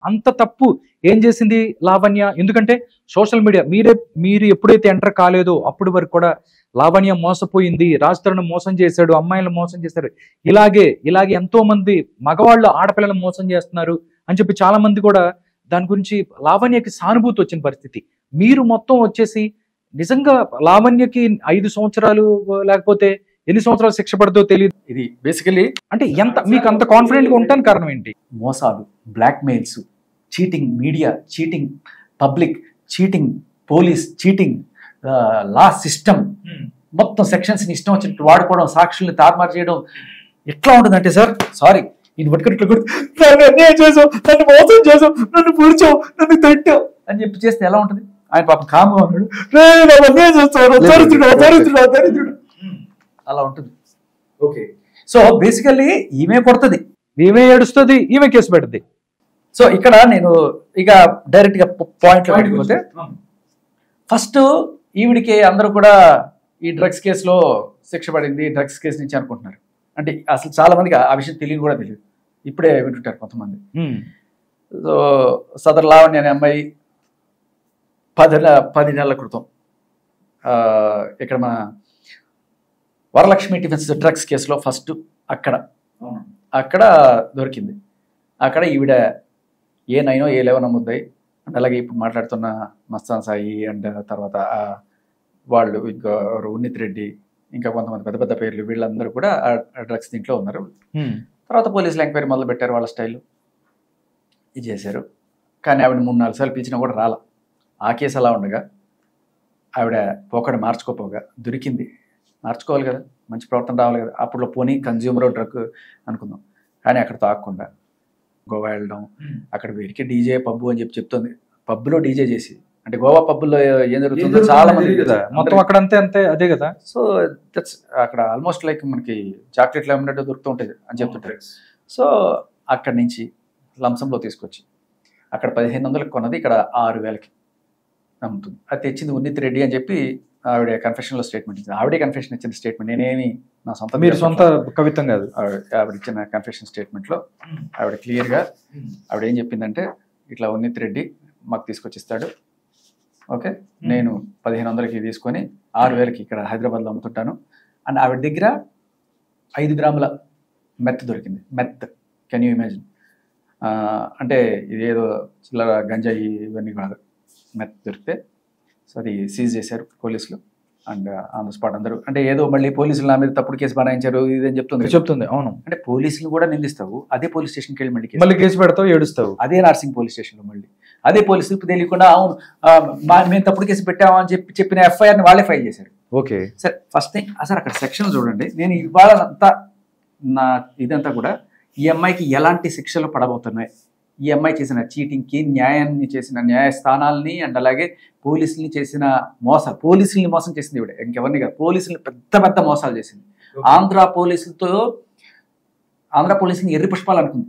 అంత తప్పు ఏం చేసింది లావణ్య ఎందుకంటే సోషల్ మీడియా మీరే మీరు ఎప్పుడైతే ఎంటర్ కాలేదో అప్పటి వరకు కూడా లావణ్య మోసపోయింది రాజ్ తరుణ్ మోసం చేశాడు అమ్మాయిలను మోసం చేశారు ఇలాగే ఇలాగే ఎంతో మంది మగవాళ్ళు ఆడపిల్లలను మోసం చేస్తున్నారు అని చెప్పి చాలా మంది కూడా దాని గురించి లావణ్యకి సానుభూతి వచ్చిన పరిస్థితి మీరు మొత్తం వచ్చేసి నిజంగా లావణ్యకి ఐదు సంవత్సరాలు లేకపోతే ఎన్ని సంవత్సరాలు శిక్ష పడదో తెలియదు ఇది బేసికలీ అంటే ఎంత మీకు అంత కాన్ఫిడెంట్ గా ఉండడానికి కారణం ఏంటి మోసాలు blackmails cheating media cheating public cheating police cheating law system మొత్తం సెక్షన్స్ ని ఇష్టం వచ్చినట్టు వాడుకోవడం సాక్షుల్ని తారుమారు చేయడం ఎట్లా ఉంటుందంటే సార్ సారీ నేను పట్టుకుని ఇట్లా కొడుతూ, నన్ను అన్యాయం చేసావు నన్ను మోసం చేసావు నన్ను పొడిచావు నన్ను తట్టావు అని చెప్పి చేస్తే ఎలా ఉంటుంది ఆయన పాపం కాము అన్నాడు "రే, నన్ను అన్యాయం చేస్తావు దరిద్రుడు దరిద్రుడు దరిద్రుడు అలా ఉంటుంది ఓకే సో బేసికల్లీ ఈమె కొడుతుంది ఈమె ఏడుస్తుంది ఈమె కేసు పెడుతుంది సో ఇక్కడ నేను ఇక డైరెక్ట్ గా పాయింట్ వెళ్ళిపోతే ఫస్ట్ ఈవిడికి అందరూ కూడా ఈ డ్రగ్స్ కేసులో శిక్ష పడింది డ్రగ్స్ కేసు నుంచి అనుకుంటున్నారు అంటే అసలు చాలా మందికి ఆ విషయం తెలియదు కూడా తెలియదు ఇప్పుడే వింటుంటారు కొంతమంది సో సదర్ లావణ్య అనే అమ్మాయి పది నె- పది నెలల క్రితం ఆ, ఇక్కడ మన వరలక్ష్మి టిఫిన్స్ డ్రగ్స్ కేసులో ఫస్ట్ అక్కడ అక్కడ దొరికింది అక్కడ ఈవిడ ఏ నైనో ఏ లెవెన్ అమ్ముద్దాయి అండ్ అలాగే ఇప్పుడు మాట్లాడుతున్న మస్తాన్ సాయి అండ్ తర్వాత ఆ వాళ్ళు ఇంకా ఎవరు ఉన్నిత్ రెడ్డి ఇంకా కొంతమంది పెద్ద పెద్ద పేర్లు వీళ్ళందరూ కూడా ఆ డ్రగ్స్ దీంట్లో ఉన్నారు తర్వాత పోలీసులు ఎంక్వైరీ మొదలు పెట్టారు వాళ్ళ స్టైల్ ఇది చేశారు కానీ ఆవిడ మూడు నాలుగు సార్లు పిలిచినా కూడా రాల ఆ కేసు అలా ఉండగా ఆవిడ పోకడ మార్చుకోపోగా దొరికింది మార్చుకోవాలి కదా మంచి ప్రవర్తన రావాలి కదా అప్పుడు పోనీ కన్జ్యూమర్ డ్రగ్ అనుకుందాం కానీ అక్కడ తాగకుండా గోవా వెళ్ళడం అక్కడ వీరికి డీజే పబ్బు అని చెప్పి చెప్తుంది పబ్బులో డీజే చేసి అంటే గోవా పబ్బుల్లో ఏం జరుగుతుందో చాలా మంది కదా మొత్తం అక్కడ అంతే అంతే అదే కదా సో దట్స్ అక్కడ ఆల్మోస్ట్ లైక్ మనకి చాక్లెట్లు అమ్మినట్టు దొరుకుతూ ఉంటుంది అని చెప్తుంటారు సో అక్కడి నుంచి లంసంలో తీసుకొచ్చి అక్కడ పదిహేను వందలకు కొన్నది ఇక్కడ ఆరు వేలకి అమ్ముతుంది అది తెచ్చింది ఉన్నిత్ రెడ్డి అని చెప్పి ఆవిడ కన్ఫెషన్లో స్టేట్మెంట్ ఇచ్చింది ఆవిడే కన్ఫెషన్ ఇచ్చిన స్టేట్మెంట్ నేనేమి నా సొంత మీరు సొంత కవిత్వం కాదు ఆవిడ ఆవిడ ఇచ్చిన కన్ఫెషన్ స్టేట్మెంట్లో ఆవిడ క్లియర్గా ఆవిడ ఏం చెప్పిందంటే ఇట్లా ఉన్నిత్ రెడ్డి మాకు తీసుకొచ్చిస్తాడు ఓకే నేను పదిహేను వందలకి తీసుకొని ఆరు వేలకి ఇక్కడ హైదరాబాద్లో అమ్ముతుంటాను అండ్ ఆవిడ దగ్గర ఐదు గ్రాముల మెత్ దొరికింది మెత్ కెన్ యూ ఇమాజిన్ అంటే ఇదేదో చిల్లర గంజాయి ఇవన్నీ కాదు మెత్ దొరికితే సో అది సీజ్ చేశారు పోలీసులు అండ్ ఆన్ ద స్పాట్ అందరూ అంటే ఏదో మళ్ళీ పోలీసులు నా మీద తప్పుడు కేసు బనాయించారు ఇదని చెప్తుంది చెప్తుంది అవును అంటే పోలీసులు కూడా నిందిస్తావు అదే పోలీస్ స్టేషన్కి వెళ్ళి మళ్ళీ కేసు మళ్ళీ కేసు పెడతావు ఏడుస్తావు అదే నర్సింగ్ పోలీస్ స్టేషన్లో మళ్ళీ అదే పోలీసులకు తెలియకుండా అవును ఆ, మా మేము తప్పుడు కేసు పెట్టామా అని చెప్పి చెప్పిన ఎఫ్ఐఆర్ని వాళ్ళే ఫైల్ చేశారు ఓకే సరే ఫస్ట్ థింగ్ అసలు అక్కడ సెక్షన్ చూడండి నేను ఇవాళ అంతా నా ఇదంతా కూడా ఈ అమ్మాయికి ఎలాంటి శిక్షలు పడబోతున్నాయి ఈ అమ్మాయి చేసిన చీటింగ్కి న్యాయాన్ని చేసిన న్యాయస్థానాల్ని అండ్ అలాగే పోలీసుల్ని చేసిన మోస పోలీసుల్ని మోసం చేసింది ఇవిడ ఇంకెవరిని కాదు పోలీసుల్ని పెద్ద పెద్ద మోసాలు చేసింది ఆంధ్ర పోలీసులతో ఆంధ్ర పోలీసుని ఎర్రి పుష్పాలు అనుకుంది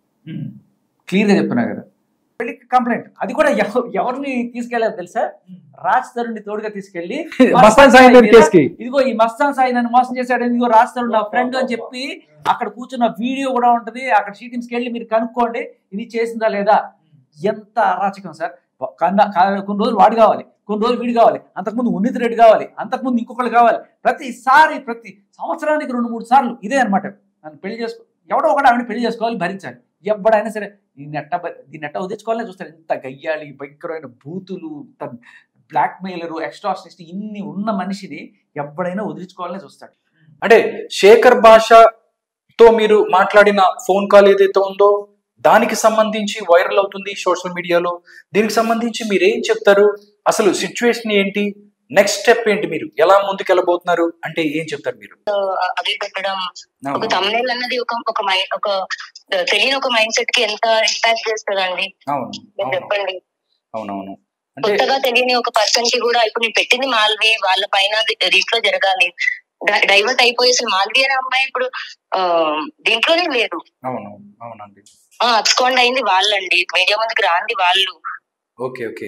క్లియర్గా చెప్తున్నా కదా వెళ్ళి కంప్లైంట్ అది కూడా ఎవ- ఎవరిని తీసుకెళ్ళారు తెలుసా రాజ్ తరుణ్ని తోడుగా తీసుకెళ్లి మస్తాన్ సాయి గారి కేసుకి ఇదిగో ఈ మస్తాన్ సాయి నన్ను మోసం చేశాడు ఇదిగో రాజ్ తరుణ్ నా ఫ్రెండ్ అని చెప్పి అక్కడ కూర్చున్న వీడియో కూడా ఉంటది అక్కడ షీటింగ్స్కి వెళ్ళి మీరు కనుక్కోండి ఇది చేసిందా లేదా ఎంత అరాచకం సార్ కన్నా కా- కొన్ని రోజులు వాడు కావాలి కొన్ని రోజులు వీడు కావాలి అంతకుముందు ఉన్నిత్ రెడ్డి కావాలి అంతకుముందు ఇంకొకళ్ళు కావాలి ప్రతిసారి ప్రతి సంవత్సరానికి రెండు మూడు సార్లు ఇదే అనమాట నన్ను పెళ్లి చేసుకో ఎవడో ఒకడు ఆవిడ పెళ్లి చేసుకోవాలి భరించాలి ఎవడైనా సరే ఈ నెట్ట బ- ఈ నెట్ట ఉదించుకోవాలని చూస్తారు ఇంత గయ్యాలి భయంకరమైన బూతులు ఇంత బ్లాక్ మెయిలరు ఎక్స్ట్రాషనిస్ట్ ఇన్ని ఉన్న మనిషిని ఎవడైనా వదిలించుకోవాలని చూస్తాడు అంటే శేఖర్ భాషతో మీరు మాట్లాడిన ఫోన్ కాల్ ఏదైతే ఉందో దానికి సంబంధించి వైరల్ అవుతుంది సోషల్ మీడియాలో దీనికి సంబంధించి మీరు ఏం చెప్తారు అసలు సిచ్యువేషన్ ఏంటి నెక్స్ట్ స్టెప్ ఏంటి మీరు ఎలా ముందుకెళ్ళబోతున్నారు అంటే ఏం చెప్తారు మీరు అవి పెట్టడం ఒక తమ్నేల్ అన్నది ఒక ఒక మైండ్ ఒక తెలియని ఒక మైండ్ సెట్ కి ఎంత ఇంపాక్ట్ చేస్తుందండి అవును మీరు అవును చెప్పండి అవునవును అంటే కొత్తగా తెలియని ఒక పర్సన్ కి కూడా ఇప్పుడు నేను పెట్టింది మాల్వి వాళ్ళ పైన దీంట్లో జరగాలి డైవర్ట్ అయిపోయి అసలు మాల్వి అనే అమ్మాయి ఇప్పుడు ఆ, దీంట్లోనే లేదు అవును అవునండి అబ్స్కాండ్ అయింది వాళ్ళండి మీడియా ముందుకు రాంది వాళ్ళు ఓకే ఓకే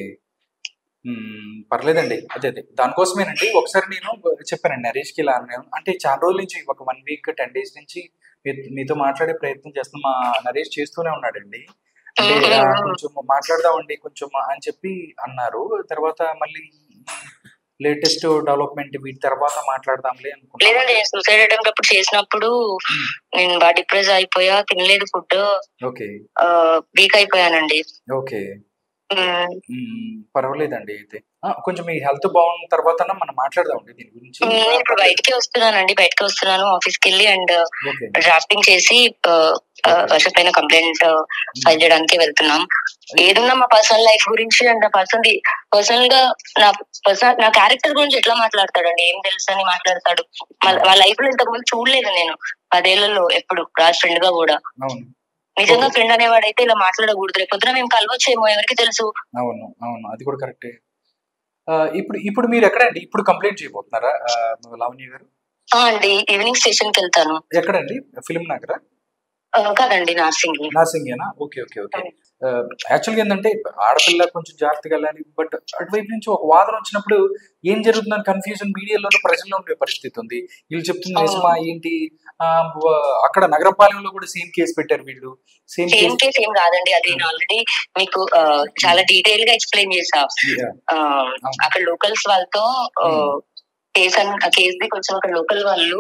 మ్మ్, పర్లేదండి అదే అదే దానికోసమేనండి ఒకసారి నేను చెప్పానండి నరేష్కి ఇలా అన్నాను అంటే చాలా రోజుల నుంచి ఒక వన్ వీక్ టెన్ డేస్ నుంచి మీ- మీతో మాట్లాడే ప్రయత్నం చేస్తున్న మా నరేష్ చేస్తూనే ఉన్నాడండి అంటే మ్మ్. ఆ, కొంచెం మాట్లాడదామండి కొంచెం అని చెప్పి అన్నారు తర్వాత మళ్ళీ లేటెస్ట్ డెవలప్మెంట్ వీటి తర్వాత మాట్లాడదాంలే అనుకున్నాను లేదండి నేను సూసైడ్ అటెంప్ట్ అప్పుడు చేసినప్పుడు నేను బాగా డిప్రెస్ అయిపోయా తినలేదు ఫుడ్ ఓకే వీక్ అయిపోయానండి ఓకే ఉమ్, మ్మ్. పర్వాలేదండి అయితే ఆ, కొంచెం మీ హెల్త్ బాగున్న తర్వాత మనం మాట్లాడదామండి దీని గురించి నేను ఇప్పుడు బయటికి వస్తున్నానండి బయటకి వస్తున్నాను ఆఫీస్ కి వెళ్ళి అండ్ ఓకే డ్రాఫ్టింగ్ చేసి వర్ష పైన కంప్లైంట్ ఫైల్ చేయడానికి వెళ్తున్నాం ఏదున్నా మా పర్సనల్ లైఫ్ గురించి అండ్ నా పర్సనల్ పర్సనల్ గా నా పర్సనల్ నా క్యారెక్టర్ గురించి ఎట్లా మాట్లాడతాడండి ఏం తెలుసు అని మాట్లాడతాడు మా- మా లైఫ్ లో ఇంతకు ముందు చూడలేదు నేను పదేళ్లలో ఎప్పుడు రాజ్ ఫ్రెండ్ గా కూడా అవును నిజంగా ఫ్రెండ్ అనేవాడైతే ఇలా మాట్లాడకూడదు రేపు పొద్దున మేము కలవచ్చేమో ఎవరికి తెలుసు అవును అవును అది కూడా కరెక్టే ఆ, ఇప్పుడు ఇప్పుడు మీరు ఎక్కడండి ఇప్పుడు కంప్లైంట్ చేయబోతున్నారా ఆ, లావణ్య గారు ఆ అండి ఈవినింగ్ స్టేషన్ కి వెళ్తాను ఎక్కడండి ఫిల్మ్ నగరా ఆ, కాదండి నార్సింగ్ నాసింగేనా ఓకే ఓకే ఓకే యాక్చువల్గా ఏంటంటే ఆడపిల్ల కొంచెం జాగ్రత్తగా వెళ్ళాలి బట్ అటువైపు నుంచి ఒక వాదన వచ్చినప్పుడు ఏం జరుగుతుందని కన్ఫ్యూజన్ మీడియాలోనూ ప్రజల్లో ఉండే పరిస్థితి ఉంది వీళ్ళు చెప్తుంది నిజమా ఏంటి ఆ, వ- అక్కడ నగరపాలెంలో కూడా సేమ్ కేసు పెట్టారు వీళ్ళు సేమ్ సేమ్ కేసు కేస్ ఏం కాదండి అది నేను ఆల్రెడీ మీకు ఆ, చాలా డీటెయిల్ గా ఎక్స్ప్లెయిన్ చేసా ఆ, అక్కడ లోకల్స్ వాళ్ళతో కేస్ కేస్ ది కొంచెం అక్కడ లోకల్ వాళ్ళు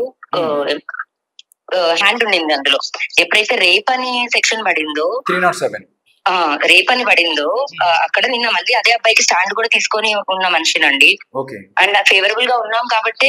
హ్యాండ్ ఉండింది అందులో ఎప్పుడైతే రేప్ అని సెక్షన్ పడిందో త్రీ నాట్ సెవెన్ ఆ రేప్ అని పడిందో ఆ, అక్కడ నిన్న మళ్ళీ అదే అబ్బాయికి స్టాండ్ కూడా తీసుకొని ఉన్న మనిషినండి ఓకే అండ్ ఫేవరబుల్ గా ఉన్నాం కాబట్టి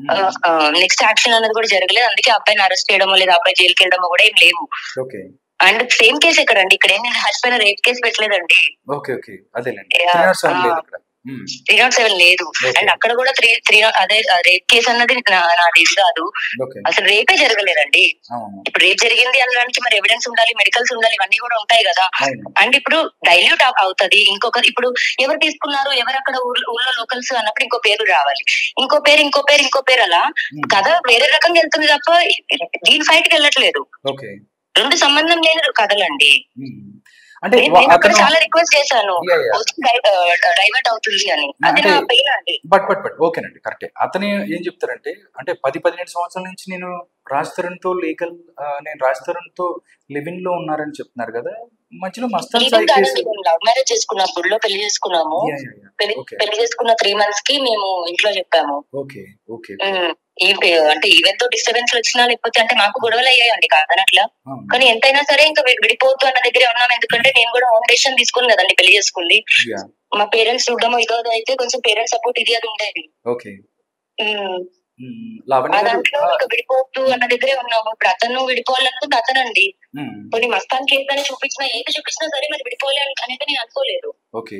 నెక్స్ట్ యాక్షన్ అనేది కూడా జరగలేదు అందుకే ఆ అబ్బాయిని అరెస్ట్ చేయడమో లేదా అబ్బాయి జైలుకి వెళ్ళడమో కూడా ఏం లేవు ఓకే అండ్ సేమ్ కేసు ఎక్కడండి ఇక్కడ ఏం హజ్ పైన రేప్ కేసు పెట్టలేదండి ఓకే ఓకే అదేలేండి Yeah, three not seven ah. లేదు ఇక్కడ మ్మ్. త్రీ నాట్ సెవెన్ లేదు Okay. అండ్ అక్కడ కూడా త్రీ త్రీ అదే రేప్ కేసు అన్నది నా- నాది ఇది కాదు ఓకే అసలు రేపే జరగలేదండి అవును ఇప్పుడు రేప్ జరిగింది అనడానికి మరి ఎవిడెన్స్ ఉండాలి మెడికల్స్ ఉండాలి ఇవన్నీ కూడా ఉంటాయి కదా అవును అండ్ ఇప్పుడు డైల్యూట్ అవుతుంది ఇంకొక ఇప్పుడు ఎవరు తీసుకున్నారు ఎవరు అక్కడ ఊర్లో ఊర్లో లోకల్స్ అన్నప్పుడు ఇంకో పేరు రావాలి ఇంకో పేరు ఇంకో పేరు ఇంకో పేరు అలా మ్మ్. కథ వేరే రకంగా వెళ్తుంది తప్ప దీని ఫైట్ కి వెళ్ళట్లేదు ఓకే రెండు సంబంధం లేని కథలండి మ్మ్. అంటే నేను వా- నేను అక్కడ అతను చాలా రిక్వెస్ట్ చేశాను Yeah, yeah. డైవర్ట్ అవుతుంది అని అది నా అంటే- పెయిన్ అండి బట్ బట్ బట్ ఓకేనండి కరెక్టే అతను ఏం చెప్తారంటే అంటే పది పదిహేను సంవత్సరాల నుంచి నేను రాజ్ తరుణ్తో లీగల్ నేను రాజ్ తరుణ్తో లివింగ్ లో ఉన్నారని చెప్తున్నారు కదా మధ్యలో మస్తాన్ ఈవెన్ సాయి కేసు కాదండి మేము లవ్ మ్యారేజ్ చేసుకున్నాం గుడిలో పెళ్లి చేసుకున్నాము Yeah, yeah, yeah. పెళ్లి Okay. పెళ్లి చేసుకున్న త్రీ మంత్స్ కి మేము ఇంట్లో చెప్పాము ఓకే ఓకే ఉమ్, ఈ పే- అంటే ఈవెన్ తో డిస్టర్బెన్స్ వచ్చినా లేకపోతే అంటే మాకు గొడవలు అయ్యాయండి కాదనట్లా అవును. కానీ ఎంతైనా సరే ఇంకా వి- విడిపోవద్దు అన్న దగ్గరే ఉన్నాం ఎందుకంటే నేను కూడా హోమ్ డెసిషన్ తీసుకుని కదండి పెళ్లి చేసుకుంది Yeah. మా పేరెంట్స్ చూడడం ఇదో అదో అయితే కొంచెం పేరెంట్స్ సపోర్ట్ ఇది అది ఉండేది ఓకే ఉమ్, మ్మ్. ఆ లావణ్య గారు దాంట్లో ఇంకా విడిపోవద్దు అన్న దగ్గరే ఉన్నాము ఇప్పుడు అతను విడిపోవాలనుకుంది అతనండి మ్మ్. కొన్ని మస్తాన్ కేసు అని చూపించినా ఏది చూపించినా సరే మరి విడిపోలే అని అనేది నేను అనుకోలేదు ఓకే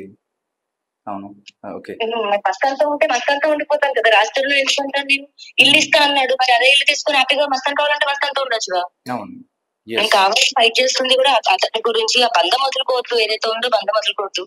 అవును ఆ, ఓకే ఉమ్, మరి మస్తాన్తో ఉంటే మస్తాన్తో ఉండిపోతాను కదా రాష్ట్రంలో ఎందుకుంటాను నేను ఇల్లు ఇస్తా అన్నాడు మరి అదే ఇల్లు తీసుకుని హ్యాపీగా మస్తాన్ కావాలంటే మస్తాన్తో ఉండొచ్చుగా అవును నేను ఎస్ కావాలి ఫైట్ చేస్తుంది కూడా అత- అతని గురించి ఆ బంధం వదులుకోవద్దు ఏదైతే ఉందో బంధం వదులుకోవద్దు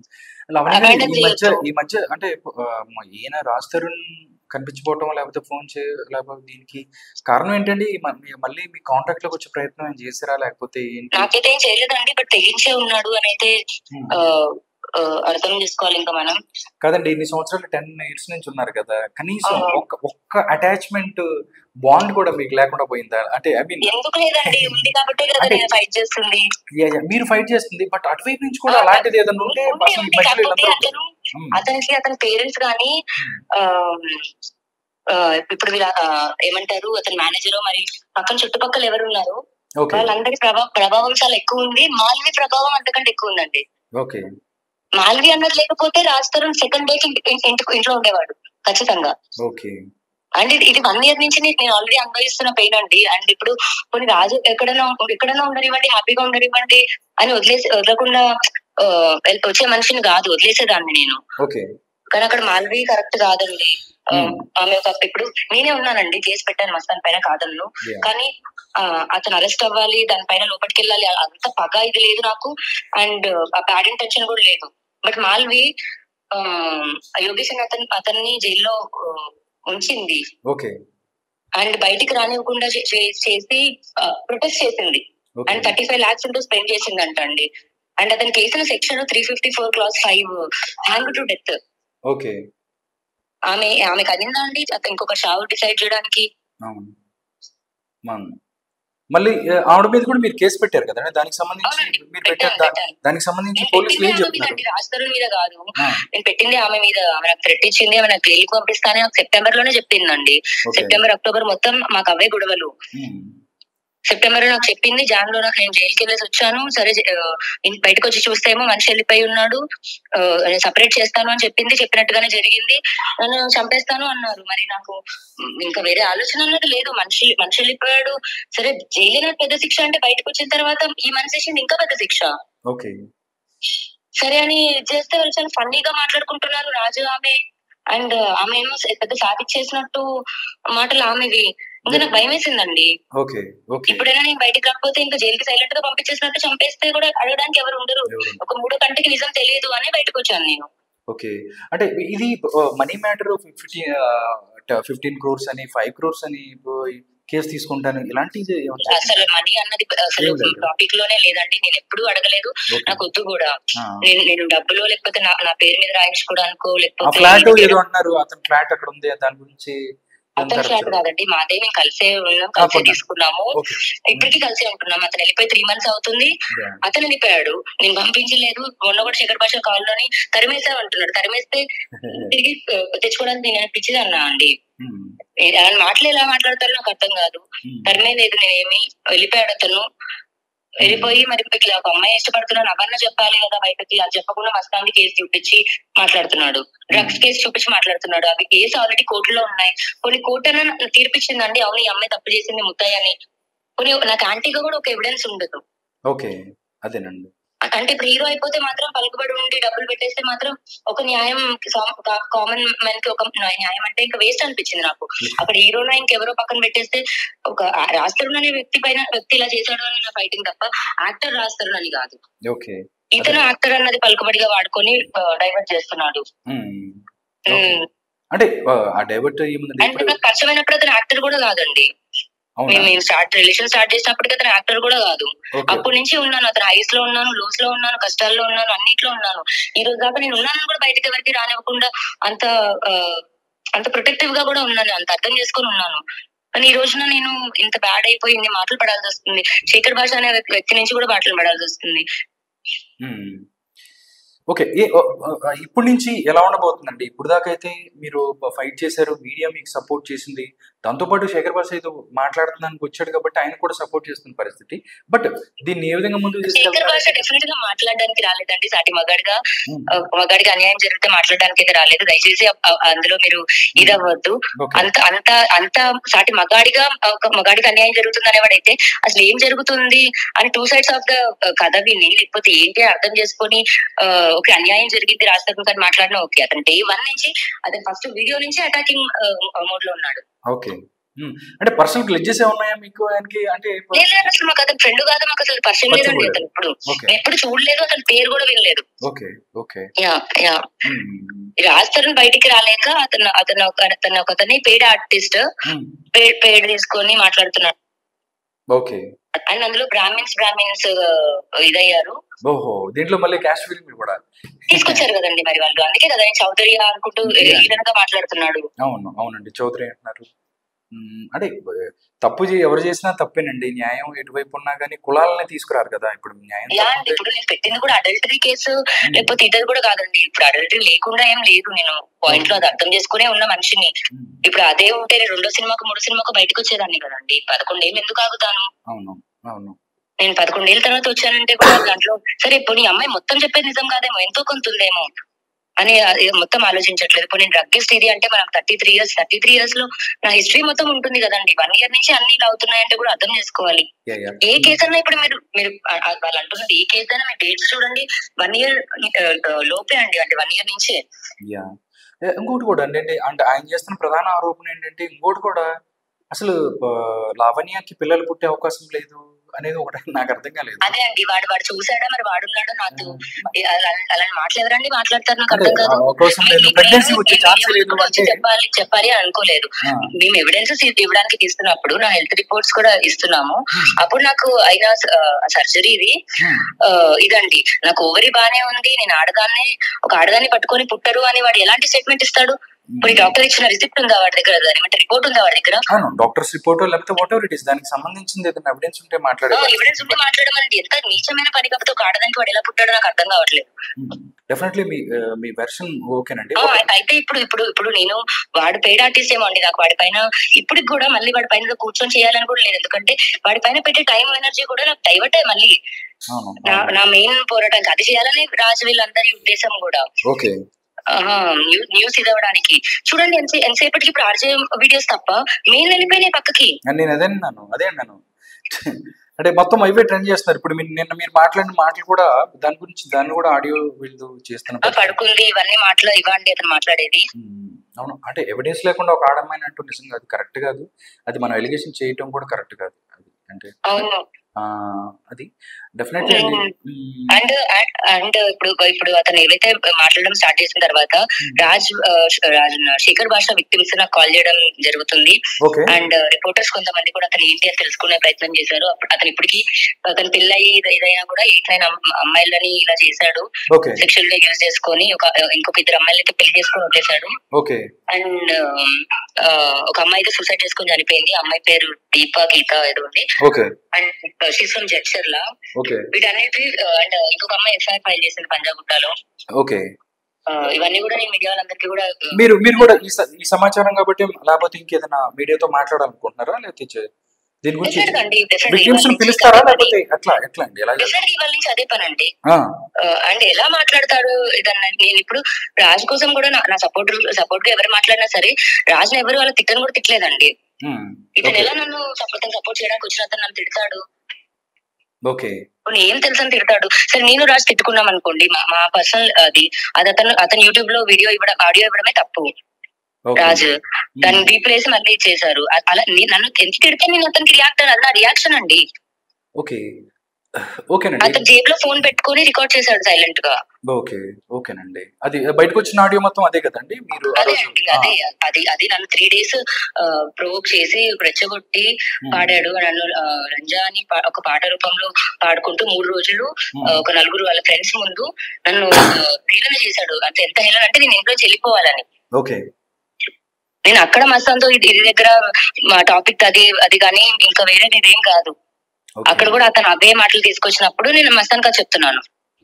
లావణ్య గారు Abandon ఈ మధ్య చేయొద్దు. ఈ మధ్య అంటే ఆ, మ- ఈయన రాజ్ తరుణ్ కనిపించకపోవటం లేకపోతే ఫోన్ చే లేకపోతే దీనికి కారణం ఏంటండి ఈ మ- మీ- మళ్ళీ మీ కాంటాక్ట్ లోకి వచ్చే ప్రయత్నం ఏం చేసారా లేకపోతే ఏంటి నాకైతే ఏం చేయలేదండి బట్ తెగించే ఉన్నాడు అని అయితే మ్మ్. ఆ, ఆ, అర్థం చేసుకోవాలి ఇంకా మనం కదండి ఇన్ని సంవత్సరాలు టెన్ ఇయర్స్ నుంచి ఉన్నారు కదా కనీసం అవును. ఒక్క ఒక్క అటాచ్మెంట్ బాండ్ కూడా మీకు లేకుండా పోయిందా అంటే ఐ మీన్ ఎందుకు లేదండి ఉంది కాబట్టే కదా అంటే- నేను ఫైట్ చేస్తుంది మీరు ఫైట్ చేస్తుంది బట్ అటువైపు నుంచి కూడా ఆ, అలాంటిది ఏదైనా ఉంటే ఉంది, అసలు ఈ ఉంది. మధ్యలో కాకపోతే వీళ్ళందరూ అతను మ్మ్. అతనికి అతని పేరెంట్స్ కానీ ఆ, ఆ, ఇప్పుడు వీళ్ళ ఆ, ఏమంటారు అతని మేనేజర్ మరి పక్కన చుట్టుపక్కల ఎవరు ఉన్నారు ఓకే వాళ్ళందరి ప్రభావం ప్రభావం చాలా ఎక్కువ ఉంది మాల్వి ప్రభావం అంతకంటే ఎక్కువ ఉందండి ఓకే మాల్వి అన్నది లేకపోతే రాజ్ తరుణ్ సెకండ్ డేకి ఇంట్లో ఉండేవాడు ఖచ్చితంగా ఓకే అండ్ ఇది ఇది వన్ ఇయర్ నుంచి నేను ఆల్రెడీ అనుభవిస్తున్న పెయిన్ అండి అండ్ ఇప్పుడు కొన్ని రాజు ఎక్కడైనా ఎక్కడైనా ఉండనివ్వండి హ్యాపీగా ఉండనివ్వండి అని వదిలేసి వదలకుండా ఆ, వచ్చే మనిషిని కాదు వదిలేసేదాన్ని నేను ఓకే కానీ అక్కడ మాల్వి కరెక్ట్ కాదండి ఆ, Hmm. ఆమె ఒక ఇప్పుడు నేనే ఉన్నానండి కేసు పెట్టాను మస్తాన్ పైన కాదన్ను Yeah. కానీ ఆ, అతను అరెస్ట్ అవ్వాలి దానిపైన లోపలికి వెళ్ళాలి అంత పగ ఇది లేదు నాకు అండ్ ఆ బ్యాడ్ ఇంటెన్షన్ కూడా లేదు బట్ మాల్వి ఆ, యోగేష్ అని అతను అతన్ని జైల్లో ఆ, ఉంచింది ఓకే అండ్ బయటికి రానివ్వకుండా చే- చే- చేసి ప్రొటెస్ట్ చేసింది okay and thirty five lakhs into spend చేసిందంట అండి అండ్ అతనికి వేసిన section three fifty four clause five hang to death okay ఆమె ఆమెకు అదిందా అండి అతను ఇంకొక షావు డిసైడ్ చేయడానికి అవును అవును మళ్ళీ ఆ, ఆవిడ మీద కూడా మీరు కేసు పెట్టారు కదండి దానికి సంబంధించి అవునండి మీరు పెట్టారు పెట్టాను దా- పెట్టాను దానికి సంబంధించి నేను పోలీసులు పెట్టింది ఏం ఆమె మీద చెప్తున్నారు అండి రాజతరుణ్ మీద కాదు ఆ, నేను పెట్టింది ఆమె మీద ఆమె నాకు థ్రెట్ ఇచ్చింది ఆమె నాకు జైలుకి పంపిస్తానే నాకు సెప్టెంబర్ లోనే చెప్పిందండి ఓకే సెప్టెంబర్ అక్టోబర్ మొత్తం మాకు అవే గొడవలు ఉమ్, సెప్టెంబర్ లో నాకు చెప్పింది జాన్ లో నాకు నేను జైలుకి వెళ్ళేసి వచ్చాను సరే జ- ఆ, ఇన్- బయటకు వచ్చి చూస్తే ఏమో మనిషి వెళ్ళిపోయి ఉన్నాడు ఆ, నేను సపరేట్ చేస్తాను అని చెప్పింది చెప్పినట్టుగానే జరిగింది నన్ను చంపేస్తాను అన్నారు మరి నాకు ఉమ్, ఇంకా వేరే ఆలోచన అన్నది లేదు మనిషి మనిషి వెళ్ళిపోయాడు సరే జైలు పెద్ద శిక్ష అంటే బయటకు వచ్చిన తర్వాత ఈ మనిషి చేసింది ఇంకా పెద్ద శిక్ష ఓకే సరే అని చేస్తే వాళ్ళు చాలా ఫన్నీగా మాట్లాడుకుంటున్నారు రాజు ఆమె అండ్ ఆమె ఏమో పెద్ద సాధించేసినట్టు మాటలు ఆమెవి ఇంకా నాకు భయం వేసిందండి ఓకే ఓకే ఇప్పుడైనా నేను బయటికి రాకపోతే ఇంకా జైలుకి సైలెంట్ గా పంపించేసినట్టు చంపేస్తే కూడా అడగడానికి ఎవరు ఉండరు ఎవరు? ఒక మూడో కంటికి నిజం తెలియదు అని బయటకు వచ్చాను నేను ఓకే అంటే ఇది money matter fifteen fifteen crores అని ఫైవ్ క్రోర్స్ అని కేసు తీసుకుంటాను ఇలాంటివి ఏమన్నా అసలు మనీ అన్నది అసలు ఏం లేదు. టాపిక్ లోనే లేదండి నేను ఎప్పుడూ అడగలేదు ఓకే. నాకు వద్దు కూడా ఆ. నేను నేను డబ్బులు లేకపోతే నా నా పేరు మీద రాయించుకోవడానికో ఆ లేకపోతే ఫ్లాట్ ఏదో అంటున్నారు అతని ఫ్లాట్ అక్కడ ఉంది దాని గురించి ఏం అతని correct ఫ్లాట్ చెప్పండి. కాదండి మాదే మేము కలిసే ఉన్నాం ఆ, కలిసే కొన్నాం. తీసుకున్నాము ఓకే ఇప్పటికీ కలిసే ఉంటున్నాం అతను వెళ్ళిపోయి త్రీ మంత్స్ అవుతుంది Yeah. అతను వెళ్ళిపోయాడు నేను పంపించలేదు మొన్న కూడా శేఖర్ భాష కాల్లోని తరిమేసా అంటున్నాడు తరిమేస్తే తిరిగి ఆ, తెచ్చుకోవడానికి నేను పిచ్చిది అన్నా అండి ఉమ్, ఏ- ఆయన మాటలు ఎలా మాట్లాడతారో నాకు అర్థం కాదు ఉమ్, తరిమే లేదు నేనేమి వెళ్ళిపోయాడు అతను వెళ్ళిపోయి మరి ఇట్లా ఒక అమ్మాయి ఇష్టపడుతున్నాను అవన్న చెప్పాలి కదా బయటకి అది చెప్పకుండా మస్తానికి కేసు చూపించి మాట్లాడుతున్నాడు డ్రగ్స్ కేసు చూపించి మాట్లాడుతున్నాడు అవి కేసు ఆల్రెడీ కోర్టులో ఉన్నాయి కొన్ని కోర్టు అన్న తీర్పిచ్చిందండి అవును ఈ అమ్మాయి తప్పు చేసింది ముత్తయ్య అని కొన్ని నాకు ఆంటీగా కూడా ఒక ఎవిడెన్స్ ఉండదు ఓకే అదేనండి అంటే ఇప్పుడు హీరో అయిపోతే మాత్రం పలుకుబడి ఉండి డబ్బులు పెట్టేస్తే మాత్రం ఒక న్యాయం కామన్ మ్యాన్ కి ఒక న్యాయం అంటే ఇంకా వేస్ట్ అనిపించింది నాకు అక్కడ హీరోనా ఇంకెవరో పక్కన పెట్టేస్తే ఒక రాస్తారు అనే వ్యక్తి పైన వ్యక్తి ఇలా చేశాడు అని నా ఫైటింగ్ తప్ప యాక్టర్ రాస్తారు అని కాదు ఓకే ఇతను యాక్టర్ అన్నది పలుకుబడిగా వాడుకొని డైవర్ట్ చేస్తున్నాడు ఉమ్, ఓకే. అంటే ఆ, ఆ డైవర్ట్ ఏముందండి అండ్ ఇప్పుడు నాకు పరిచయమైనప్పుడు అతను యాక్టర్ కూడా కాదండి అవునా మేము మేము స్టార్ట్ రిలేషన్ స్టార్ట్ చేసినప్పటికీ అతను యాక్టర్ కూడా కాదు ఓకే అప్పటి నుంచి ఉన్నాను అతను హైస్ లో ఉన్నాను లోస్ లో ఉన్నాను కష్టాల్లో ఉన్నాను అన్నిట్లో ఉన్నాను ఈ రోజు దాకా నేను ఉన్నానని కూడా బయటకు ఎవరికి రానివ్వకుండా అంత ఆ, అంత ప్రొటెక్టివ్ గా కూడా ఉన్నాను అంత అర్థం చేసుకొని ఉన్నాను కానీ ఈ రోజున నేను ఇంత బ్యాడ్ అయిపోయి ఇన్ని మాటలు పడాల్సి వస్తుంది శేఖర్ భాష అనే వ్యక్తి- వ్యక్తి నుంచి కూడా మాటలు పడాల్సి వస్తుంది మ్మ్. ఓకే ఏ ఓ, ఓ, ఇప్పటి నుంచి ఎలా ఉండబోతుందండి ఇప్పుడు దాకా అయితే మీరు ఫైట్ చేశారు మీడియా మీకు సపోర్ట్ చేసింది దాంతోపాటు శేఖర్ బాస్ ఏదో మాట్లాడుతున్నానికి వచ్చాడు కాబట్టి ఆయన కూడా సపోర్ట్ చేస్తున్న పరిస్థితి బట్ దీన్ని ఏ విధంగా ముందుకు శేఖర్ తీసుకెళ్తారు భాష డెఫినెట్ గా మాట్లాడడానికి రాలేదండి సాటి మగాడిగా మ్మ్. ఆ, మగాడికి అన్యాయం జరిగితే మాట్లాడడానికి అయితే రాలేదు దయచేసి అ- అ- అందులో మీరు ఇదవ్వద్దు ఓకే అంత అంత అంత సాటి మగాడిగా ఒక మగాడికి అన్యాయం జరుగుతుంది అనేవాడైతే అసలు ఏం జరుగుతుంది అని టూ సైడ్స్ ఆఫ్ ద కథ విని లేకపోతే ఏంటి అర్థం చేసుకొని ఓకే అన్యాయం జరిగింది రాజశేఖర్ గారు మాట్లాడినా ఓకే అతను డే వన్ నుంచి అతను ఫస్ట్ వీడియో నుంచి అటాకింగ్ మోడ్ లో ఉన్నాడు ఓకే మ్మ్. అంటే పర్సనల్ గ్లెడ్జెస్ ఏమున్నాయా మీకు ఆయనకి అంటే లేదు లేదు అసలు మాకు అతను ఫ్రెండ్ కాదు మాకు అసలు పరిచయం పరిచయం లేదండి లేదు. అతను ఇప్పుడు ఓకే నేను ఎప్పుడు చూడలేదు అతని పేరు కూడా వినలేదు okay okay yeah yeah hmm. Raj Tarun బయటికి రాలేక అతను అతను ఒక అతను ఒక అతని పేడ్ ఆర్టిస్ట్ మ్మ్. పేడ్ పేడ్ తీసుకొని మాట్లాడుతున్నాడు ఓకే అండ్ అందులో బ్రాహ్మిన్స్ బ్రాహ్మిన్స్ ఇదయ్యారు ఓహో దీంట్లో మళ్ళీ క్యాష్ ఫిల్మ్ కూడా తీసుకొచ్చారు కదండి మరి వాళ్ళు అందుకే కదా ఆయన చౌదరి అనుకుంటూ Yeah. ఈడనగా మాట్లాడుతున్నాడు అవును అవునండి చౌదరి అంటున్నారు మ్మ్. అంటే బ- తప్పు చే- ఎవరు చేసినా తప్పేనండి న్యాయం ఎటువైపు ఉన్నా కానీ కులాలని తీసుకురారు కదా ఇప్పుడు న్యాయం యా అండి తప్పితే- ఇప్పుడు నేను పెట్టింది కూడా అడల్టరీ కేసు లేకపోతే ఇద్దరు కూడా కాదండి ఇప్పుడు అడల్టరీ లేకుండా ఏం లేదు నేను పాయింట్ లో అది అర్థం చేసుకునే ఉన్న మనిషిని మ్మ్. ఇప్పుడు అదే ఉంటే నేను రెండో సినిమాకు మూడో సినిమాకు బయటకు వచ్చేదాన్ని కదండి పదకొండేళ్ళు ఎందుకు ఆగుతాను అవును అవును నేను పదకొండేళ్ళ తర్వాత వచ్చానంటే కూడా దాంట్లో సరే ఇప్పుడు నీ అమ్మాయి మొత్తం చెప్పేది నిజం కాదేమో ఎంతో కొంత ఉందేమో అని అది మొత్తం ఆలోచించట్లేదు ఇప్పుడు నేను డ్రగ్గిస్ట్ ఇది అంటే మనకు thirty three years thirty three years లో నా హిస్టరీ మొత్తం ఉంటుంది కదండి వన్ ఇయర్ నుంచి అన్ని ఇలా అవుతున్నాయంటే కూడా అర్థం చేసుకోవాలి యా, యా. ఏ కేసు అన్నా ఇప్పుడు మీరు మీరు ఆ- ఆ వాళ్ళు అంటున్నది ఏ కేసు అయినా మీరు డేట్స్ చూడండి వన్ ఇయర్ లోపే అండి అంటే వన్ ఇయర్ నుంచే యా ఏ, ఇంకోటి కూడా ఏంటంటే అంటే ఆయన చేస్తున్న ప్రధాన ఆరోపణ ఏంటంటే ఇంకోటి కూడా అసలు ఆ, లావణ్యకి పిల్లలు పుట్టే అవకాశం లేదు అనేది ఒకటి నాకు అర్థం కాలేదు అదే అండి వాడు వాడు చూసాడా మరి వాడున్నాడో నాతో ఏ, అలా- అలాంటి మాటలు ఎవరండి మాట్లాడతారు నాకు అంటే అర్థం కాదు అవకాశం లేదు మీ- ప్రెగ్నెన్సీ నేను- వచ్చే నేను ఛాన్స్ ఎవరు లేదు కూడా వచ్చి అంటే చెప్పాలి చెప్పాలి అని అనుకోలేదు ఆ, మేము ఎవిడెన్సెస్ ఇవ్వడానికి తీస్తున్నప్పుడు నా హెల్త్ రిపోర్ట్స్ కూడా ఇస్తున్నాము అప్పుడు నాకు అయిన సర్జరీ ఇది హ్మ్, ఆ, ఇదండి నాకు ఓవరీ బానే ఉంది నేను ఆడదాన్ని ఒక ఆడదాన్ని పట్టుకొని పుట్టరు అని వాడు ఎలాంటి స్టేట్మెంట్ ఇస్తాడు ఇప్పుడు డాక్టర్ ఇచ్చిన రిసిప్ట్ ఉందా వాడి దగ్గర దాని అంటే రిపోర్ట్ ఉందా వాడి దగ్గర అవును డాక్టర్స్ రిపోర్ట్ లేకపోతే వాట్ ఎవర్ ఇట్ ఇస్ దానికి సంబంధించింది ఏదైనా ఎవిడెన్స్ ఉంటే మాట్లాడే ఎవిడెన్స్ ఉంటే మాట్లాడడం అనేది ఎంత నీచమైన పని కాకపోతే ఒక ఆడదానికి వాడు ఎలా పుట్టాడో నాకు అర్థం కావట్లేదు డెఫినెట్లీ మీ ఆ, మీ వెర్షన్ ఓకేనండి ఆ, అయితే ఇప్పుడు ఇప్పుడు ఇప్పుడు నేను వాడు పెయిడ్ ఆర్టిస్ట్ ఏమో అండి నాకు వాడి పైన ఇప్పటికి కూడా మళ్ళీ వాడి పైన ఏదో కూర్చొని చేయాలని కూడా లేదు ఎందుకంటే వాడి పైన పెట్టే టైం ఎనర్జీ కూడా నాకు డైవర్ట్ మళ్ళీ అవును నా నా మెయిన్ పోరాటానికి అది చేయాలని రాజు వీళ్ళందరి ఉద్దేశం కూడా ఓకే ఆహా, న్యూ- న్యూస్ ఇదవడానికి చూడండి ఎంతసే- ఎంతసేపటికి ఇప్పుడు ఆర్జే వీడియోస్ తప్ప మెయిన్ వెళ్ళిపోయినాయి పక్కకి నేను అదే అన్నాను అదే అన్నాను అంటే మొత్తం అవే ట్రెండ్ చేస్తున్నారు ఇప్పుడు మీరు నిన్న మీరు మాట్లాడిన మాటలు కూడా దాని గురించి దాన్ని కూడా ఆడియో వీళ్ళు ఆ, చేస్తున్న పడుకుంది ఇవన్నీ మాటలు ఇవ్వండి అతను మాట్లాడేది ఉమ్, అవును అంటే ఎవిడెన్స్ లేకుండా ఒక ఆడమ్మాయిని అంటూ నిజంగా అది కరెక్ట్ కాదు అది మనం ఎలిగేషన్ చేయటం కూడా కరెక్ట్ కాదు అది అంటే అవును ఆ, అది డెఫినెట్లీ అండి ఉమ్. ఉమ్, అండ్ అండ్ ఇప్పుడు ఇప్పుడు అతను ఏవైతే మాట్లాడడం స్టార్ట్ చేసిన తర్వాత రాజ్ ఆ, రాజ్ శేఖర్ భాష విక్టిమ్స్ నాకు కాల్ చేయడం జరుగుతుంది ఓకే అండ్ రిపోర్టర్స్ కొంతమంది కూడా అతను ఏంటి అని తెలుసుకునే ప్రయత్నం చేశారు అప్పుడు అతను ఇప్పటికి అతను పిల్లయి ఏదైనా కూడా ఎయిట్ నైన్ అమ్మాయిలని ఇలా చేశాడు ఓకే సెక్షువల్ గా యూజ్ చేసుకొని ఒక ఇంకొక ఇద్దరు అమ్మాయిలకి పెళ్లి చేసుకొని వదిలేశాడు ఓకే అండ్ ఒక అమ్మాయి అయితే సూసైడ్ చేసుకొని చనిపోయింది ఆ అమ్మాయి పేరు దీపా గీత ఏదో ఉంది okay and she's from Jadcherla okay వీటన్నిటి అండ్ ఇంకొక అమ్మాయి ఎఫ్ఐఆర్ ఫైల్ చేసింది పంజాగుట్టలో ఓకే ఆ, ఇవన్నీ కూడా నేను మీడియా వాళ్ళందరికీ కూడా ఆ, మీరు మీరు కూడా ఈ స- ఈ సమాచారం కాబట్టి లేకపోతే ఇంకేదైనా మీడియాతో మాట్లాడాలనుకుంటున్నారా లేకపోతే చే- దీని గురించి definitely అండి definitely విక్టిమ్స్ ఇవాళ నుంచి పిలుస్తారా అదే పని. లేకపోతే ఎట్లా ఎట్లా అండి ఎలా Definitely ఇవాళ నుంచి అదే పని అండి ఆ, అండ్ ఎలా మాట్లాడతాడు ఏదన్నా నేను ఇప్పుడు రాజు కోసం కూడా నా- నా సపోర్ట్ సపోర్ట్ గా ఎవరు మాట్లాడినా సరే రాజుని ఎవరు వాళ్ళ తిట్టని కూడా తిట్టలేదండి ఉమ్, ఇతను ఓకే ఎలా నన్ను సపోర్ట్ సపోర్ట్ చేయడానికి వచ్చిన అతను నన్ను తిడతాడు ఓకే పోనీ ఏం తెలుసని తిడతాడు సరే నేను రాజు తిట్టుకున్నాం అనుకోండి మా మా పర్సనల్ అది అది అతను అతను యూట్యూబ్ లో వీడియో ఇవ్వడం ఆడియో ఇవ్వడమే తప్పు ఓకే రాజు దాన్ని ఉమ్, రీప్లేస్ మళ్ళీ చేశారు అ- అలా నే- నన్ను ఎంత తిడితే నేను అతనికి రియాక్ట్ అది నా రియాక్షన్ అండి ఓకే ఓకేనండి అతను జేబులో ఫోన్ పెట్టుకొని రికార్డ్ చేశాడు సైలెంట్ గా ఓకే ఓకేనండి అది బయటకు వచ్చిన ఆడియో మొత్తం అదే కదండి మీరు ఆ అదే రోజు అండి ఆ, అదే అది అది నన్ను త్రీ డేస్ ప్రొవోక్ చేసి రెచ్చగొట్టి ఉమ్, పాడాడు నన్ను ఆ, రంజా అని పా- ఒక పాట రూపంలో పాడుకుంటూ మూడు రోజులు ఉమ్, ఆ, ఒక నలుగురు వాళ్ళ ఫ్రెండ్స్ ముందు నన్ను ఆ, హేళన చేశాడు అంటే ఎంత హేళన అంటే నేను ఇంట్లో వెళ్ళిపోవాలని ఓకే నేను అక్కడ మస్తాన్తో ఇది ఇది దగ్గర మా టాపిక్ అది అది కానీ ఇంకా వేరేది ఇదేం కాదు ఓకే అక్కడ కూడా అతను అవే మాటలు తీసుకొచ్చినప్పుడు నేను మస్తాన్ గా చెప్తున్నాను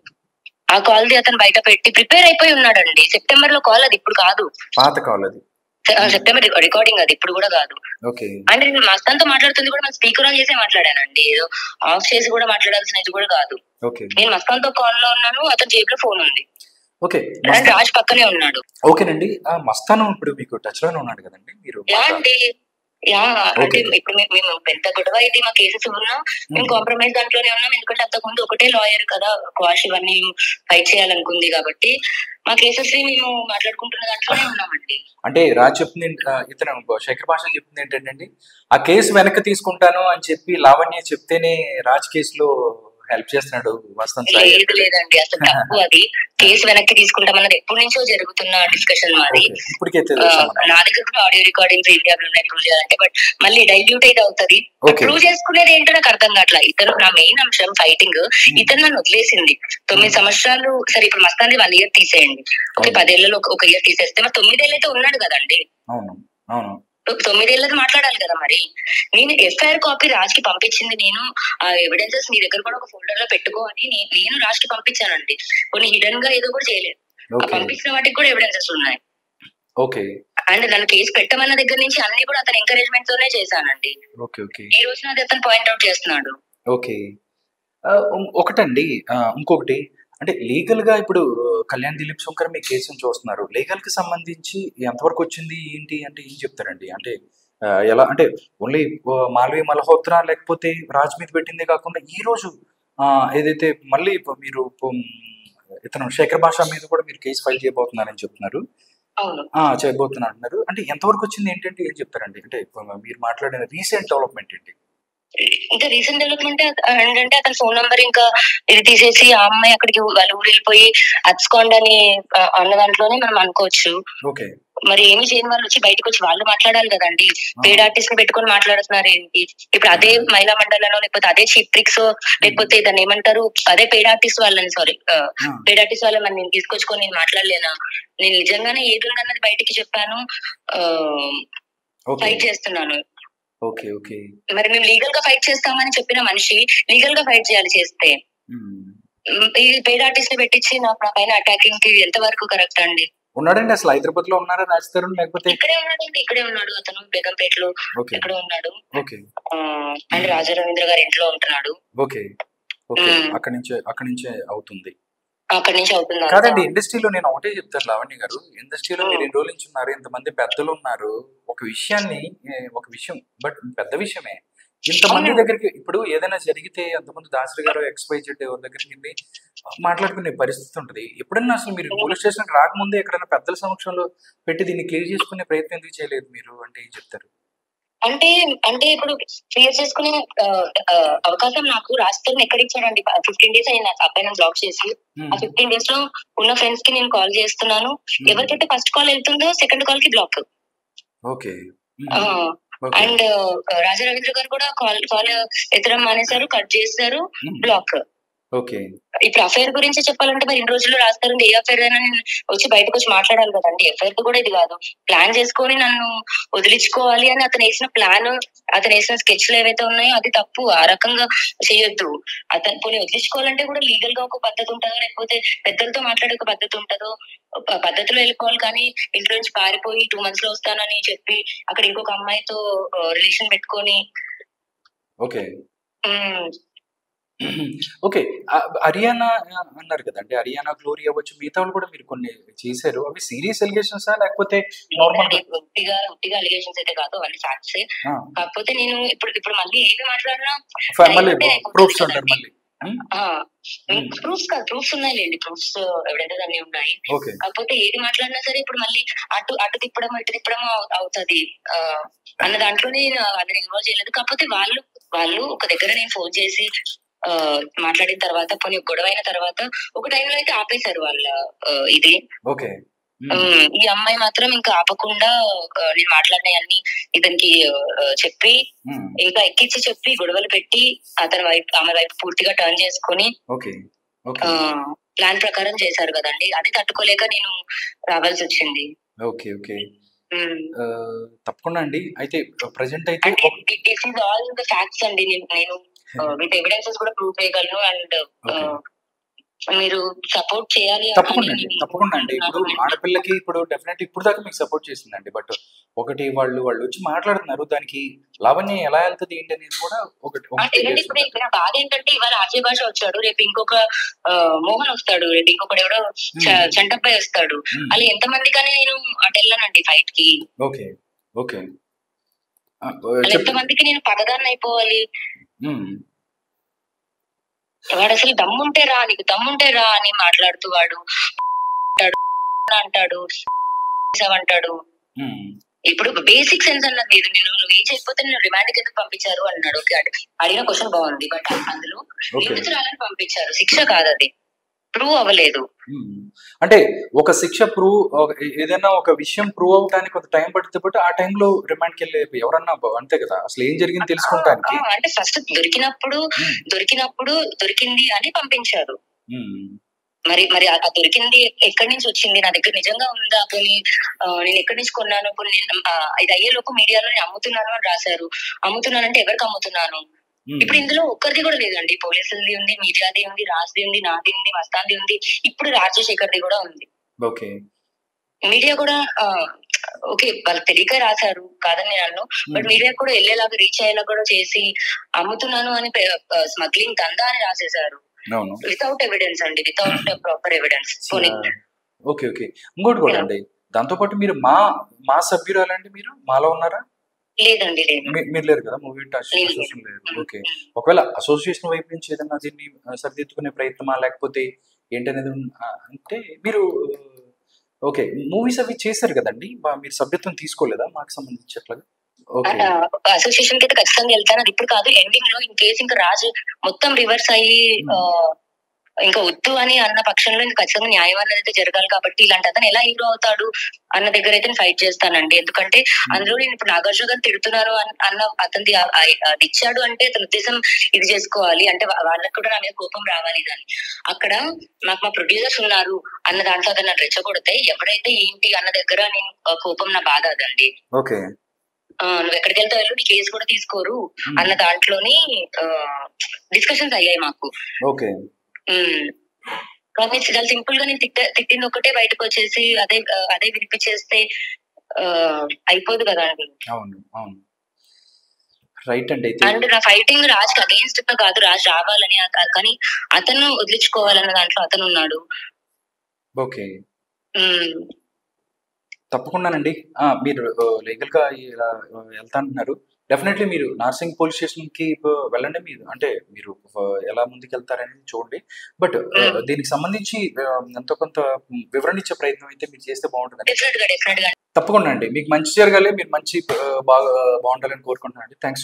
ఆ కాల్ ది అతను బయట పెట్టి ప్రిపేర్ అయిపోయి ఉన్నాడండి సెప్టెంబర్ లో కాల్ అది ఇప్పుడు కాదు పాత కాల్ అది సె- ఆ, సెప్టెంబర్ రికార్డింగ్ అది ఇప్పుడు కూడా కాదు ఓకే అంటే నేను మస్తాన్ తో మాట్లాడుతుంది కూడా మన స్పీకర్ ఆన్ చేసే మాట్లాడానండి ఏదో ఆఫ్ చేసి కూడా మాట్లాడాల్సినది కూడా కాదు ఓకే నేను మస్తాన్ తో కాల్ లో ఉన్నాను అతని జేబులో ఫోన్ ఉంది ఓకే అండ్ మస్తా- రాజ్ పక్కనే ఉన్నాడు ఓకేనండి ఆ మస్తానం ఇప్పుడు మీకు టచ్ లోనే ఉన్నాడు కదండి మీరు యా మాట్లా- అండి యా అంటే Okay. ఇప్పుడు మే- మేము ఎంత గొడవ ఇది మా కేసెస్ ఉన్నా మేము కాంప్రమైజ్ దాంట్లోనే ఉన్నాం ఎందుకంటే అంతకుముందు ఒకటే లాయర్ కదా క్వాష్ ఇవన్నీ ఫైట్ చేయాలనుకుంది కాబట్టి మా కేసెస్ ని మేము మాట్లాడుకుంటున్న దాంట్లోనే ఉన్నామండి అంటే రాజ్ చెప్తుంది ఏంటి- ఆ, ఇతను శేఖర్ భాష చెప్తుంది ఏంటంటే ఆ కేసు వెనక్కి తీసుకుంటాను అని చెప్పి లావణ్య చెప్తేనే రాజ్ కేసులో హెల్ప్ చేస్తున్నాడు వసంత్ సాయి లేదు లేదండి అసలు తప్పు అది కేసు వెనక్కి తీసుకుంటామన్నది ఎప్పటి నుంచో జరుగుతున్న డిస్కషన్ మాది ఓకే. ఇప్పటికే ఆ, తెలుసా మనకి? నా దగ్గర కూడా ఆడియో రికార్డింగ్స్ ఇండియాలో ఉన్నాయి ప్రూవ్ చేయాలంటే బట్ మళ్ళీ డైల్యూట్ అయితే అవుతుంది ఓకే ప్రూవ్ చేసుకునేది ఏంటో నాకు అర్థం కావట్లా ఇతను నా మెయిన్ అంశం ఫైటింగ్ ఇతను నన్ను వదిలేసింది తొమ్మిది సంవత్సరాలు సరే ఇప్పుడు మస్తాంది వన్ ఇయర్ తీసేయండి ఓకే అవును. పదేళ్లలో ఒక- ఒక ఇయర్ తీసేస్తే మరి తొమ్మిదేళ్ళు అయితే ఉన్నాడు కదండి అవును అవును తొమ్మిదేళ్ళది మాట్లాడాలి కదా మరి నేను ఎఫ్ఐఆర్ కాపీ రాజ్ కి పంపించింది నేను ఆ ఎవిడెన్సెస్ నీ దగ్గర కూడా ఒక ఫోల్డర్ లో పెట్టుకో అని నే- నేను రాజ్ కి పంపించానండి కొన్ని హిడెన్ గా ఏదో కూడా చేయలేదు ఆ ఓకే పంపించిన వాటికి కూడా ఎవిడెన్సెస్ ఉన్నాయి ఓకే అండ్ నన్ను కేసు పెట్టమన్న దగ్గర నుంచి అన్ని కూడా అతని ఎంకరేజ్మెంట్ తోనే చేశానండి ఓకే ఓకే ఈ రోజున అది అతను పాయింట్ అవుట్ చేస్తున్నాడు ఓకే ఆ, ఉం- ఒకటండి ఆ, ఇంకొకటి అంటే లీగల్ గా ఇప్పుడు కళ్యాణ్ దిలీప్ శంకర్ మీ కేసును చూస్తున్నారు లీగల్ కి సంబంధించి ఎంతవరకు వచ్చింది ఏంటి అంటే ఏం చెప్తారండి అంటే ఆ, ఎలా అంటే ఓన్లీ మాల్వి మల్హోత్రా లేకపోతే రాజ్ మీద పెట్టిందే కాకుండా ఈ రోజు ఆ, ఏదైతే మళ్ళీ ఇప్పుడు మీరు ఉమ్, ఇతను శేఖర్ భాష మీద కూడా మీరు కేసు ఫైల్ చేయబోతున్నారని చెప్తున్నారు అవును ఆ, చేయబోతున్నారు అంటున్నారు అంటే ఎంతవరకు వచ్చింది ఏంటంటే ఏం చెప్తారండి అంటే ఇప్పుడు మీరు మాట్లాడిన రీసెంట్ డెవలప్మెంట్ ఏంటి ఇంకా రీసెంట్ డెవలప్మెంట్ ఏంటంటే అతని ఫోన్ నంబర్ ఇంకా ఇది తీసేసి ఆ అమ్మాయి అక్కడికి వాళ్ళ ఊరు వెళ్ళిపోయి అచ్చుకోండి అని ఆ, అన్న దాంట్లోనే మనం అనుకోవచ్చు ఓకే మరి ఏమి చేయని వాళ్ళు వచ్చి బయటకు వచ్చి వాళ్ళు మాట్లాడాలి కదండి పేడ్ ఆర్టిస్ట్ ని పెట్టుకొని మాట్లాడుతున్నారు ఏంటి ఇప్పుడు అదే మహిళా మండలంలో లేకపోతే అదే చీప్ ట్రిక్స్ లేకపోతే దాన్ని ఏమంటారు అదే పేడ్ ఆర్టిస్ట్ వాళ్ళని సారీ పేడ్ ఆర్టిస్ట్ వాళ్ళని మరి నేను తీసుకొచ్చుకొని నేను మాట్లాడలేనా నేను నిజంగానే ఏది ఉందన్నది బయటికి చెప్పాను ఓకే ఫైట్ చేస్తున్నాను ఓకే ఓకే మరి మేము లీగల్ గా ఫైట్ చేస్తామని చెప్పిన మనిషి లీగల్ గా ఫైట్ చేయాలి చేస్తే మ్, ఈ పేడ్ ఆర్టిస్ట్ ని పెట్టించి నా నా పైన అటాకింగ్ కి ఎంత వరకు కరెక్ట్ అండి ఉన్నాడండి అసలు హైదరాబాద్ లో ఉన్నారా రాజ్ తరుణ్ లేకపోతే ఇక్కడే ఉన్నాడండి ఇక్కడే ఉన్నాడు అతను బేగంపేటలో ఓకే ఇక్కడే ఉన్నాడు ఓకే ఆ, అండ్ రాజా రవీంద్ర గారి ఇంట్లో ఉంటున్నాడు ఓకే ఓకే మ్మ్. అక్కడి నుంచే అక్కడి నుంచే అవుతుంది అక్కడి నుంచి అవుతుంది కాదండి ఇండస్ట్రీలో నేను ఒకటే చెప్తాను లావణ్య గారు ఇండస్ట్రీలో మీరు మ్మ్. ఎన్ని రోజుల నుంచి ఉన్నారు ఇంతమంది పెద్దలు ఉన్నారు ఒక విషయాన్ని ఏ, ఒక విషయం బట్ పెద్ద విషయమే ఇంతమంది అవును. దగ్గరికి ఇప్పుడు ఏదైనా జరిగితే అంతమంది దాసరి గారు ఎక్స్పై జెడ్ ఎవరి దగ్గరికి వెళ్ళి మాట్లాడుకునే పరిస్థితి ఉంటుంది ఎప్పుడన్నా అసలు మీరు పోలీస్ స్టేషన్ రాకముందే ఎక్కడైనా పెద్దల సమక్షంలో పెట్టి దీన్ని క్లియర్ చేసుకునే ప్రయత్నం ఎందుకు చేయలేదు మీరు అంటే ఏం చెప్తారు అంటే అంటే ఇప్పుడు క్లియర్ చేసుకునే ఆ, ఆ, అవకాశం నాకు రాష్ట్రం ఎక్కడ ఇచ్చాడండి ఫిఫ్టీన్ డేస్ అయింది నాకు అబ్బాయి బ్లాక్ చేసి మ్మ్. ఆ ఫిఫ్టీన్ డేస్ లో ఉన్న ఫ్రెండ్స్ కి నేను కాల్ చేస్తున్నాను మ్మ్. ఎవరికైతే ఫస్ట్ కాల్ వెళ్తుందో సెకండ్ కాల్ కి block okay okay and Raja Ravindra గారు కూడా కాల్ కాల్ ఎత్తడం మానేశారు కట్ చేస్తారు మ్మ్. బ్లాక్ ఓకే ఇప్పుడు అఫైర్ గురించి చెప్పాలంటే మరి ఇన్ని రోజుల్లో రాస్తారు ఏ అఫైర్ అయినా నేను వచ్చి బయటకు వచ్చి మాట్లాడాలి కదండి ఎఫ్ఐఆర్ కూడా ఇది కాదు ప్లాన్ చేసుకొని నన్ను వదిలించుకోవాలి అని అతను వేసిన ప్లాన్ అతను వేసిన స్కెచ్లు ఏవైతే ఉన్నాయో అది తప్పు ఆ రకంగా చేయొద్దు అతను పోనీ వదిలించుకోవాలంటే కూడా లీగల్ గా ఒక పద్ధతి ఉంటుందో లేకపోతే పెద్దలతో మాట్లాడే ఒక పద్ధతి ఉంటుందో ఒక పద్ధతిలో వెళ్ళిపోవాలి కానీ ఇంట్లో నుంచి పారిపోయి టూ మంత్స్ లో వస్తానని చెప్పి అక్కడ ఇంకొక అమ్మాయితో రిలేషన్ పెట్టుకొని ఓకే ఉమ్, ఓకే ఆ- హర్యానా అన్నారు కదా అంటే హర్యానా గ్లోరీ అవ్వచ్చు మిగతా వాళ్ళు కూడా మీరు కొన్ని చేశారు అవి సీరియస్ ఎలిగేషన్స్ లేకపోతే నార్మల్ లేదండి, ఉట్టిగా ఉట్టిగా అలిగేషన్స్ అయితే కాదు అవన్నీ ఫ్యాక్ట్స్ కాకపోతే నేను ఇప్పుడు ఇప్పుడు మళ్ళీ ఏమి మాట్లాడినా మళ్ళీ అయిపోతే అయిపోతుంది ప్రూఫ్స్ కదండి. అంటారు మళ్ళీ Hmm. ప్రూఫ్స్ కాదు ప్రూఫ్స్ ఉన్నాయిలేండి ప్రూఫ్స్ ఎవిడెన్స్ అన్ని ఉన్నాయి ఓకే కాకపోతే ఏది మాట్లాడినా సరే ఇప్పుడు మళ్ళీ అటు అటు తిప్పడం ఇటు తిప్పడం అవు- అవుతది ఆ, అన్న దాంట్లోనే నేను అతను ఇన్వాల్వ్ చేయలేదు కాకపోతే వాళ్ళు వాళ్ళు ఒక దగ్గర నేను ఫోన్ చేసి ఆ, మాట్లాడిన తర్వాత పోనీ గొడవ అయిన తర్వాత ఒక టైంలో అయితే ఆపేశారు వాళ్ళ ఆ, ఇది ఓకే ఉమ్, ఈ అమ్మాయి మాత్రం ఇంకా ఆపకుండా ఆ, నేను మాట్లాడినవన్నీ ఇతనికి ఆ, చెప్పి ఇంకా ఎక్కించి చెప్పి గొడవలు పెట్టి అతని వైపు ఆమె వైపు పూర్తిగా టర్న్ చేసుకొని ఓకే ఓకే ప్లాన్ ప్రకారం చేశారు కదండి అది తట్టుకోలేక నేను రావాల్సి వచ్చింది ఓకే ఓకే ఉమ్. తప్పకుండా అండి అయితే ప్రజెంట్ అయితే అంటే this is all the facts అండి నేను నేను విత్ ఎవిడెన్సెస్ కూడా ప్రూవ్ చేయగలను అండ్ Okay. మీరు సపోర్ట్ చేయాలి అని తప్పకుండా అండి నేను తప్పకుండా అండి ఇప్పుడు అనుకుంటున్నాను. ఆడపిల్లకి ఇప్పుడు డెఫినెట్ ఇప్పుడు దాకా మీకు సపోర్ట్ చేసిందండి బట్ ఒకటి వాళ్ళు వాళ్ళు వచ్చి మాట్లాడుతున్నారు దానికి లావణ్య ఎలా వెళ్తుంది ఏంటి అనేది కూడా ఒకటి ఆ, ఒకటి ఏదండి ఇప్పుడు ఇప్పుడు నా బాధ ఏంటంటే ఇవాళ ఆర్జే భాష వచ్చాడు రేపు ఇంకొక ఆ, మోహన్ వస్తాడు రేపు ఇంకొకడు ఎవడో చ- చంటబ్బాయి వస్తాడు Hmm. అలా ఎంత మంది కానీ నేను అటు వెళ్ళానండి ఫైట్ కి ఓకే ఓకే ఆ, అలా చెప్పు ఎంత మందికి నేను పగదాన్ని అయిపోవాలి ఉమ్, వాడు అసలు దమ్ముంటే రా నీకు దమ్ముంటే రా అని మాట్లాడుతూ వాడు అంటాడు, అంటాడు అంటాడు ఉమ్, ఇప్పుడు బేసిక్ సెన్స్ అన్నది లేదు నేను నువ్వు ఏం చేయకపోతే నేను రిమాండ్ ఎందుకు పంపించారు అన్నాడు ఓకే అడి- అడిగిన క్వశ్చన్ బాగుంది బట్ అందులో ఓకే నిందితురాలని పంపించారు శిక్ష కాదు అది ప్రూవ్ అవ్వలేదు ఉమ్. అంటే ఒక శిక్ష ప్రూవ్ ఏదైనా ఒక విషయం ప్రూవ్ అవడానికి కొంత టైం పడితే బట్ ఆ టైంలో రిమాండ్కి వెళ్ళే ఎవరన్నా బ- అంతే కదా అసలు ఏం జరిగింది తెలుసుకోవడానికి ఆ, అంటే ఫస్ట్ దొరికినప్పుడు ఉమ్, దొరికినప్పుడు దొరికింది అని పంపించారు ఉమ్, మరి మరి ఆ ఆ దొరికింది ఎక్కడి నుంచి వచ్చింది నా దగ్గర నిజంగా ఉందా పోనీ ఆ, నేను ఎక్కడి నుంచి కొన్నాను పోనీ నేను, ఆ, ఇది అయ్యేలోపు మీడియాలో నేను అమ్ముతున్నాను అని రాశారు అమ్ముతున్నానంటే ఎవరికి అమ్ముతున్నాను ఉమ్, ఇప్పుడు ఇందులో ఒక్కరిది కూడా లేదండి పోలీసులది ఉంది మీడియాది ఉంది రాజ్ది ఉంది నాది ఉంది మస్తాన్ది ఉంది ఇప్పుడు రాజశేఖర్ది కూడా ఉంది ఓకే మీడియా కూడా ఆ, ఓకే వాళ్ళకి తెలియక రాశారు కాదని నేను అన్ను బట్ మీడియా కూడా వెళ్ళేలాగా రీచ్ అయ్యేలా కూడా చేసి అమ్ముతున్నాను అని స్మగ్లింగ్ దందా అని రాసేశారు అవును వితౌట్ ఎవిడెన్స్ అండి వితౌట్ ప్రాపర్ ఎవిడెన్స్ పోనీ ఓకే ఓకే ఇంకోటి కూడా అండి దాంతో పాటు మీరు మా మా సభ్యురాలండి మీరు మాలో ఉన్నారా లేదండి లేదు మీ- మీరు లేరు కదా మూవీ లేదు. అసోసియేషన్ లేరు ఓకే ఒకవేళ అసోసియేషన్ వైపు నుంచి ఏదైనా దీన్ని ఆ, సరిదిద్దుకునే ప్రయత్నమా లేకపోతే ఏంటనేది ఉన్- ఆ, అంటే మీరు ఓకే మూవీస్ అవి చేశారు కదండి మా- మీరు సభ్యత్వం తీసుకోలేదా మాకు సంబంధించి అట్లాగా ఓకే అసోసియేషన్ కి అయితే ఖచ్చితంగా వెళ్తాను అది ఇప్పుడు కాదు ఎండింగ్ లో ఇన్ కేసు ఇంకా రాజు మొత్తం రివర్స్ అయ్యి ఆ, ఇంకా వద్దు అని అన్న పక్షంలో ఇంకా ఖచ్చితంగా న్యాయం అనేది అయితే జరగాలి కాబట్టి ఇలాంటి అతను ఎలా హీరో అవుతాడు అన్న దగ్గర అయితే నేను ఫైట్ చేస్తానండి ఎందుకంటే అందులో నేను ఇప్పుడు నాగార్జున గారు తిడుతున్నారు అన్- అన్న అతనిది ఆ- ఆ- అది ఇచ్చాడు అంటే అతని ఉద్దేశం ఇది చేసుకోవాలి అంటే వా- వాళ్ళకి కూడా నా మీద కోపం రావాలి అని అక్కడ నాకు మా ప్రొడ్యూసర్స్ ఉన్నారు అన్న దాంట్లో అతను నన్ను రెచ్చగొడితే ఎవరైతే ఏంటి అన్న దగ్గర నేను ఆ, కోపం నా బాధ అదండి ఓకే ఆ, నువ్వు ఎక్కడికి వెళ్తావు వెళ్ళు నీ కేసు కూడా తీసుకోరు అన్న దాంట్లోని డిస్కషన్స్ అయ్యాయి మాకు ఓకే ఉమ్. కానీ చాలా సింపుల్ గా నేను తిట్ట తిట్టింది ఒకటే బయటకు వచ్చేసి అదే ఆ, అదే వినిపించేస్తే ఆ, అయిపోదు కదా అండి అవును అవును రైట్ అండి అయితే అండ్ నా ఫైటింగ్ రాజ్ అగేన్స్ట్ కాదు రాజ్ రావాలని ఆ- కానీ అతను వదిలించుకోవాలన్న దాంట్లో అతను ఉన్నాడు ఓకే ఉమ్. తప్పకుండానండి ఆ, మీరు లీగల్ గా ఇలా ఆ, వెళ్తా అంటున్నారు డెఫినెట్లీ మీరు నార్సింగ్ పోలీస్ స్టేషన్ కి ఆ, వెళ్ళండి మీరు అంటే మీరు ఆ, ఎలా ముందుకు వెళ్తారనేది చూడండి బట్ దీనికి సంబంధించి ఆ, ఎంతో కొంత వివరణ ఇచ్చే ప్రయత్నం అయితే మీరు చేస్తే బాగుంటుంది డెఫినెట్ గా డెఫినెట్ గా తప్పకుండా అండి మీకు మంచి జరగాలి మీరు మంచి ఆ, బాగా బాగుండాలని కోరుకుంటున్నాను థ్యాంక్స్